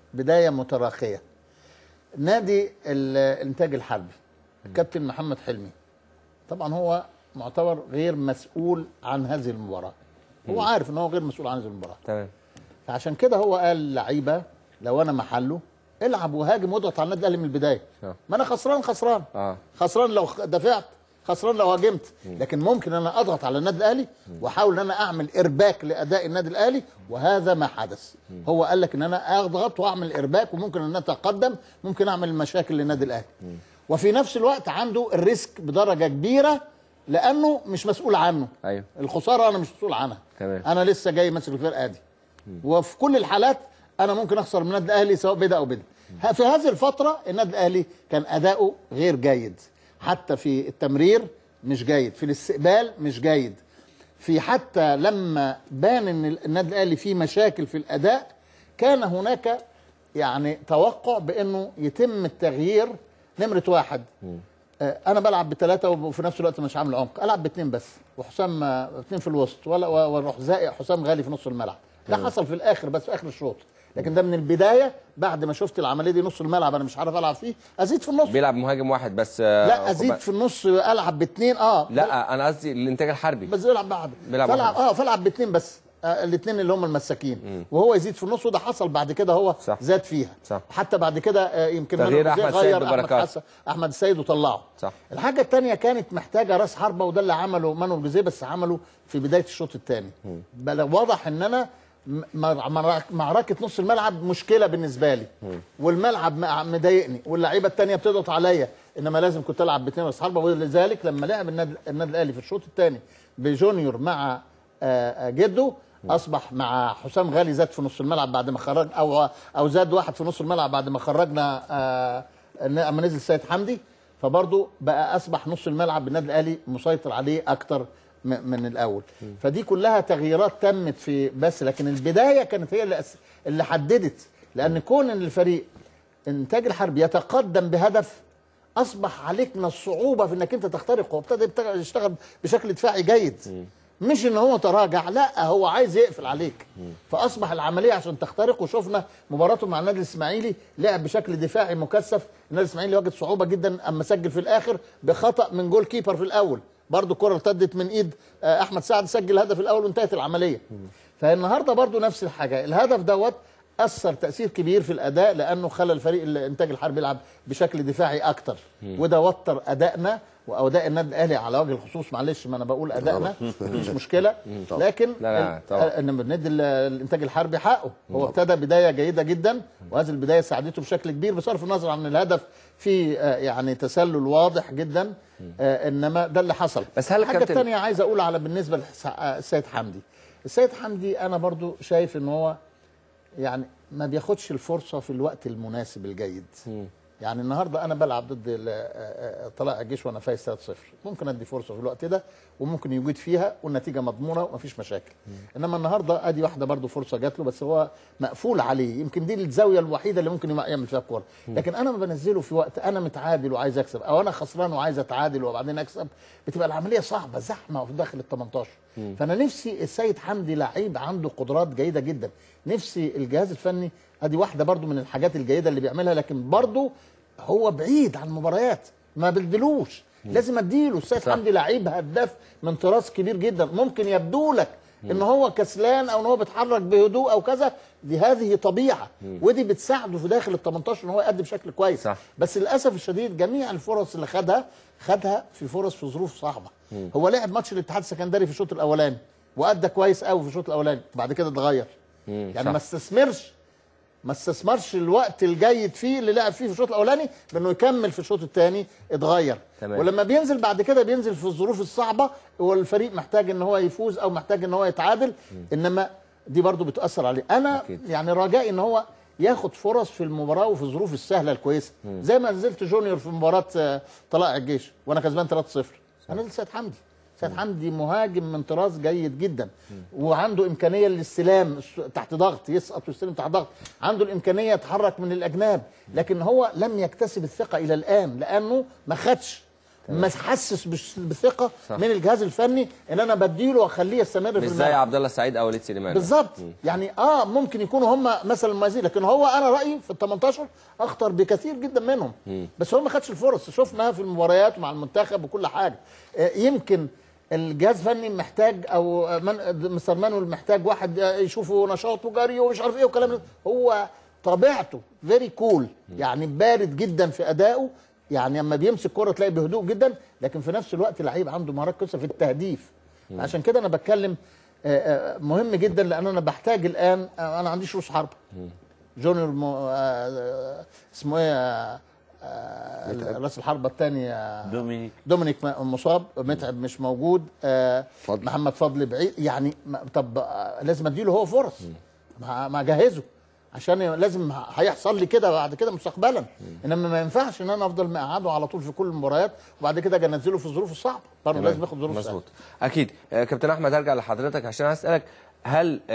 بدايه متراخيه نادي ال- الانتاج الحربي الكابتن محمد حلمي طبعا هو معتبر غير مسؤول عن هذه المباراه هو عارف ان هو غير مسؤول عن هذه المباراه تمام فعشان كده هو قال للعيبه لو انا محله العب وهاجم واضغط على النادي الاهلي من البدايه آه. ما انا خسران خسران اه خسران لو دفعت خسران لو هاجمت لكن ممكن انا اضغط على النادي الاهلي واحاول ان انا اعمل ارباك لاداء النادي الاهلي وهذا ما حدث هو قال لك ان انا اضغط واعمل ارباك وممكن ان اتقدم ممكن اعمل مشاكل للنادي الاهلي وفي نفس الوقت عنده الريسك بدرجه كبيره لانه مش مسؤول عنه ايوه الخساره انا مش مسؤول عنها تمام. انا لسه جاي ماسك الفرقه دي وفي كل الحالات انا ممكن اخسر من النادي الاهلي سواء بدا او بدا ه- في هذه الفتره النادي الاهلي كان اداؤه غير جيد حتى في التمرير مش جيد في الاستقبال مش جيد في حتى لما بان ان النادي الاهلي فيه مشاكل في الاداء كان هناك يعني توقع بانه يتم التغيير نمره واحد آه، انا بلعب بثلاثه وفي نفس الوقت مش عامل عمق العب باثنين بس وحسام آه، اثنين في الوسط ولا واروح زائق حسام غالي في نص الملعب ده حصل في الاخر بس في اخر الشوط لكن ده من البدايه بعد ما شفت العمليه دي نص الملعب انا مش عارف العب فيه ازيد في النص بيلعب مهاجم واحد بس آه، لا ازيد في النص العب باثنين اه لا انا قصدي الانتاج الحربي بس بيلعب بعد بيلعب فالعب واحد اه فالعب باثنين بس آه الاثنين اللي هم المساكين وهو يزيد في النص وده حصل بعد كده هو صح. زاد فيها صح. حتى بعد كده آه يمكن تغيير مانويل أحمد جوزيه سيد غير احمد ببركات. حسن احمد السيد وطلعه صح. الحاجه الثانيه كانت محتاجه راس حربه وده اللي عمله مانويل جوزيه بس عمله في بدايه الشوط الثاني بل واضح ان انا م- مع- مع- معركه نص الملعب مشكله بالنسبه لي والملعب م- مضايقني واللعيبه الثانيه بتضغط عليا انما لازم كنت العب باثنين راس حربه ولذلك لما لعب النادي النادي الاهلي في الشوط الثاني بجونيور مع آه، آه، جده اصبح مع حسام غالي زاد في نص الملعب بعد ما خرج او او زاد واحد في نص الملعب بعد ما خرجنا آه، اما نزل سيد حمدي فبرضه بقى اصبح نص الملعب بالنادي الاهلي مسيطر عليه اكتر م- من الاول فدي كلها تغييرات تمت في بس لكن البدايه كانت هي اللي, أس- اللي حددت لان كون ان الفريق انتاج الحرب يتقدم بهدف اصبح عليك من الصعوبه في انك انت تخترقه وابتدى يبتغ- يشتغل بشكل دفاعي جيد مش ان هو تراجع لا هو عايز يقفل عليك فاصبح العمليه عشان تخترق وشفنا مباراته مع النادي الاسماعيلي لعب بشكل دفاعي مكثف النادي الاسماعيلي وجد صعوبه جدا اما سجل في الاخر بخطا من جول كيبر في الاول برضه الكره ارتدت من ايد آه، احمد سعد سجل الهدف الاول وانتهت العمليه فالنهارده برضه نفس الحاجه الهدف دوت اثر تاثير كبير في الاداء لانه خلى الفريق الانتاج الحربي يلعب بشكل دفاعي اكتر وده وتر ادائنا واداء النادي الاهلي على وجه الخصوص معلش ما انا بقول ادائنا مش مشكله لكن لا، لا، ال- طبعا. ان بندي ال- الانتاج الحربي حقه هو ابتدى بدايه جيده جدا وهذه البدايه ساعدته بشكل كبير بصرف النظر عن الهدف في آه، يعني تسلل واضح جدا آه، انما ده اللي حصل بس هل الحاجه كابتن- الثانيه عايز اقول على بالنسبه للسيد حمدي السيد حمدي انا برضو شايف ان هو يعني ما بياخدش الفرصه في الوقت المناسب الجيد يعني النهارده انا بلعب ضد ال- آه، آه، طلائع الجيش وانا فايز 3-0 ممكن ادي فرصه في الوقت ده وممكن يوجد فيها والنتيجه مضمونه ومفيش مشاكل انما النهارده ادي واحده برضو فرصه جات له بس هو مقفول عليه يمكن دي الزاويه الوحيده اللي ممكن يعمل فيها الكوره لكن انا ما بنزله في وقت انا متعادل وعايز اكسب او انا خسران وعايز اتعادل وبعدين اكسب بتبقى العمليه صعبه زحمه في داخل ال 18 فانا نفسي السيد حمدي لعيب عنده قدرات جيده جدا نفسي الجهاز الفني ادي واحده برضو من الحاجات الجيده اللي بيعملها لكن برضو هو بعيد عن المباريات ما بدلوش لازم اديله السيد صح. حمدي لعيب هداف من طراز كبير جدا ممكن يبدو لك ان هو كسلان او ان هو بيتحرك بهدوء او كذا دي هذه طبيعه ودي بتساعده في داخل ال 18 ان هو يقدم بشكل كويس صح. بس للاسف الشديد جميع الفرص اللي خدها خدها في فرص في ظروف صعبه هو لعب ماتش الاتحاد السكندري في الشوط الاولاني وادى كويس قوي في الشوط الاولاني بعد كده اتغير يعني صح. ما استثمرش ما استثمرش الوقت الجيد فيه اللي لعب فيه في الشوط الاولاني بانه يكمل في الشوط الثاني اتغير تمام. ولما بينزل بعد كده بينزل في الظروف الصعبه والفريق محتاج ان هو يفوز او محتاج ان هو يتعادل انما دي برضو بتاثر عليه انا أكيد. يعني رجائي ان هو ياخد فرص في المباراه وفي الظروف السهله الكويسه زي ما نزلت جونيور في مباراه آه، طلائع الجيش وانا كسبان 3-0 انا نزلت سيد حمدي سيد حمدي مهاجم من طراز جيد جدا وعنده امكانيه للاستلام الس- تحت ضغط يسقط ويستلم تحت ضغط عنده الامكانيه يتحرك من الاجناب لكن هو لم يكتسب الثقه الى الان لانه ما خدش ما حسس بش- بثقه صح. من الجهاز الفني ان انا بديله واخليه يستمر في مش زي الملعب عبد الله السعيد او وليد سليمان بالظبط يعني اه ممكن يكونوا هم مثلا مميزين لكن هو انا رايي في ال 18 اخطر بكثير جدا منهم بس هو ما خدش الفرص شفناها في المباريات ومع المنتخب وكل حاجه آه يمكن الجهاز الفني محتاج او من مستر مانويل محتاج واحد يشوفه نشاط وجري ومش عارف ايه والكلام ده هو طبيعته فيري كول يعني بارد جدا في ادائه يعني لما بيمسك كرة تلاقي بهدوء جدا لكن في نفس الوقت لعيب عنده مهارات كويسه في التهديف عشان كده انا بتكلم آه، آه، مهم جدا لان انا بحتاج الان آه، انا عنديش رؤوس حربه جونيور مو آه، آه، اسمه ايه آه، آه، راس الحربه الثاني دومينيك دومينيك م- مصاب متعب مش موجود آه، فضل. محمد فضل بعيد يعني ما- طب آه، لازم اديله هو فرص ما ما اجهزه عشان لازم ه- هيحصل لي كده بعد كده مستقبلا انما ما ينفعش ان انا افضل مقعده على طول في كل المباريات وبعد كده اجي انزله في الظروف الصعبه برضه تمام. لازم ياخد ظروف صعبه مظبوط اكيد آه، كابتن احمد ارجع لحضرتك عشان عايز اسالك هل